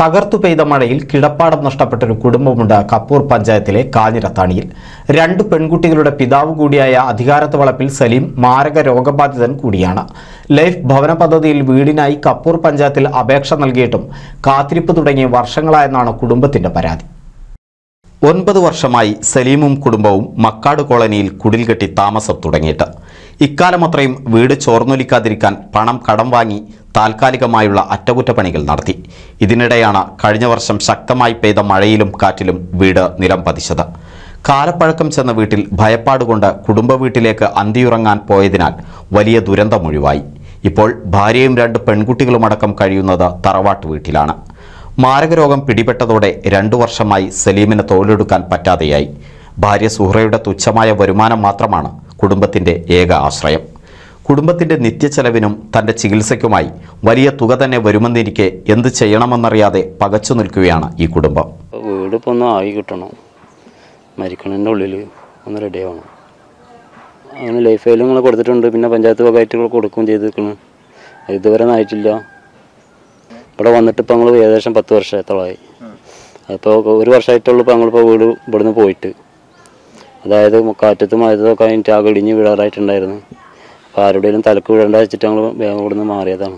തകർത്തു പെയ്ത മഴയിൽ കിടപ്പാടം നഷ്ടപ്പെട്ടൊരു കുടുംബമുണ്ട് കപ്പൂർ പഞ്ചായത്തിലെ കാഞ്ഞിരത്താണിയിൽ രണ്ട് പെൺകുട്ടികളുടെ പിതാവ് കൂടിയായ അധികാരത്ത് വളപ്പിൽ സലീം മാരക രോഗബാധിതൻ കൂടിയാണ് ലൈഫ് ഭവന പദ്ധതിയിൽ വീടിനായി കപ്പൂർ പഞ്ചായത്തിൽ അപേക്ഷ നൽകിയിട്ടും കാത്തിരിപ്പ് തുടങ്ങിയ വർഷങ്ങളായെന്നാണ് കുടുംബത്തിന്റെ പരാതി ഒൻപത് വർഷമായി സലീമും കുടുംബവും മക്കാട് കോളനിയിൽ കുടിൽ കെട്ടി താമസം തുടങ്ങിയിട്ട് ഇക്കാലമത്രയും വീട് ചോർന്നൊലിക്കാതിരിക്കാൻ പണം കടം വാങ്ങി താൽക്കാലികമായുള്ള അറ്റകുറ്റപ്പണികൾ നടത്തി ഇതിനിടെയാണ് കഴിഞ്ഞ വർഷം ശക്തമായി പെയ്ത മഴയിലും കാറ്റിലും വീട് നിലം പതിച്ചത് കാലപ്പഴക്കം ചെന്ന വീട്ടിൽ ഭയപ്പാടുകൊണ്ട് കുടുംബ വീട്ടിലേക്ക് അന്തിയുറങ്ങാൻ പോയതിനാൽ വലിയ ദുരന്തമൊഴിവായി ഇപ്പോൾ ഭാര്യയും രണ്ട് പെൺകുട്ടികളുമടക്കം കഴിയുന്നത് തറവാട്ട് വീട്ടിലാണ് മാരകരോഗം പിടിപെട്ടതോടെ രണ്ടു വർഷമായി സലീമിന് തൊഴിലെടുക്കാൻ പറ്റാതെയായി ഭാര്യ സുഹ്റയുടെ തുച്ഛമായ വരുമാനം മാത്രമാണ് കുടുംബത്തിന്റെ ഏക ആശ്രയം കുടുംബത്തിന്റെ നിത്യച്ചെലവിനും തന്റെ ചികിത്സയ്ക്കുമായി വലിയ തുക തന്നെ വരുമെന്നിരിക്കെ എന്ത് ചെയ്യണമെന്നറിയാതെ പകച്ചു നിൽക്കുകയാണ് ഈ കുടുംബം അപ്പോൾ വീട് ഇപ്പോൾ ഒന്ന് ആയി കിട്ടണം മരിക്കണതിൻ്റെ ഉള്ളിൽ ഒന്ന് റെഡി ആവണം അങ്ങനെ ലൈഫ് ഫയലും നിങ്ങൾ കൊടുത്തിട്ടുണ്ട് പിന്നെ പഞ്ചായത്ത് വകയായിട്ട് കൊടുക്കുകയും ചെയ്തിരിക്കണം ഇതുവരെ ഒന്നും ആയിട്ടില്ല ഇവിടെ വന്നിട്ട് ഇപ്പോൾ ഞങ്ങൾ ഏകദേശം പത്ത് വർഷത്തോളമായി അപ്പോൾ ഒരു വർഷമായിട്ടുള്ളൂ ഇപ്പോൾ ഞങ്ങളിപ്പോൾ വീട് ഇവിടുന്ന് പോയിട്ട് അതായത് കാറ്റത്ത് മഴത്തൊക്കെ കഴിഞ്ഞിട്ട് ആകെ ഇടിഞ്ഞ് വീഴാറായിട്ടുണ്ടായിരുന്നു അപ്പോൾ ആരുടെയും തലക്ക് വീഴേണ്ട വെച്ചിട്ട് ഞങ്ങൾ വേഗം ഇവിടുന്ന് മാറിയതാണ്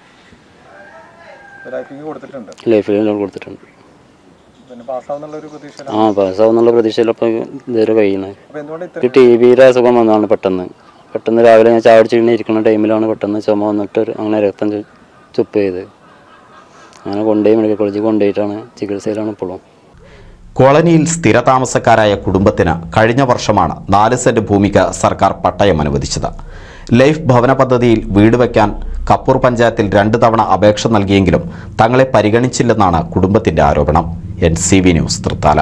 ലൈഫിങ് കൊടുത്തിട്ടുണ്ട് ലൈഫ് ഫയലും കൊടുത്തിട്ടുണ്ട് പിന്നെ പാസ്സാവുന്നുള്ള ഒരു പ്രതീക്ഷ ആ പാസ്സാവുന്നുള്ള പ്രതീക്ഷയിലപ്പോൾ ഇതുവരെ കഴിയുന്നത് അപ്പൊ എന്തുകൊണ്ട് ഇത്ര എനിക്ക് ടി വിയുടെ അസുഖം വന്നതാണ് പെട്ടെന്ന് പെട്ടെന്ന് രാവിലെ ഞാൻ ചായ കുടിച്ചിങ്ങനെ ഇരിക്കുന്ന ടൈമിലാണ് പെട്ടെന്ന് ചുമ വന്നിട്ട് ഒരു- അങ്ങനെ രക്തം ചു- ചുപ്പ് ചെയ്ത് അങ്ങനെ കൊണ്ടുപോയി മെഡിക്കൽ കോളേജിൽ കൊണ്ടുപോയിട്ടാണ് ചികിത്സയിലാണ് ഇപ്പോഴും കോളനിയിൽ സ്ഥിരതാമസക്കാരായ കുടുംബത്തിന് കഴിഞ്ഞ വർഷമാണ് നാല് സെന്റ് ഭൂമിക്ക് സർക്കാർ പട്ടയം അനുവദിച്ചത് ലൈഫ് ഭവന പദ്ധതിയിൽ വീട് വയ്ക്കാൻ കപ്പൂർ പഞ്ചായത്തിൽ രണ്ട് തവണ അപേക്ഷ നൽകിയെങ്കിലും തങ്ങളെ പരിഗണിച്ചില്ലെന്നാണ് കുടുംബത്തിന്റെ ആരോപണം N C V news Thrithala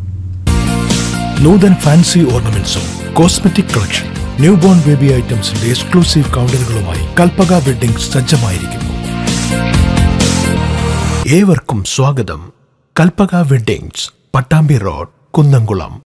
Nuthan fancy ഓർണമെന്റ്സും cosmetic collection new born baby ഐറ്റംസിന്റെ എക്സ്ക്ലൂസീവ് കൗണ്ടറുകളുമായി കൽപ്പക വെഡിംഗ് സജ്ജമായിരിക്കുന്നു ഏവർക്കും സ്വാഗതം കൽപ്പക വെഡിങ്സ് പട്ടാമ്പി റോഡ് കുന്നംകുളം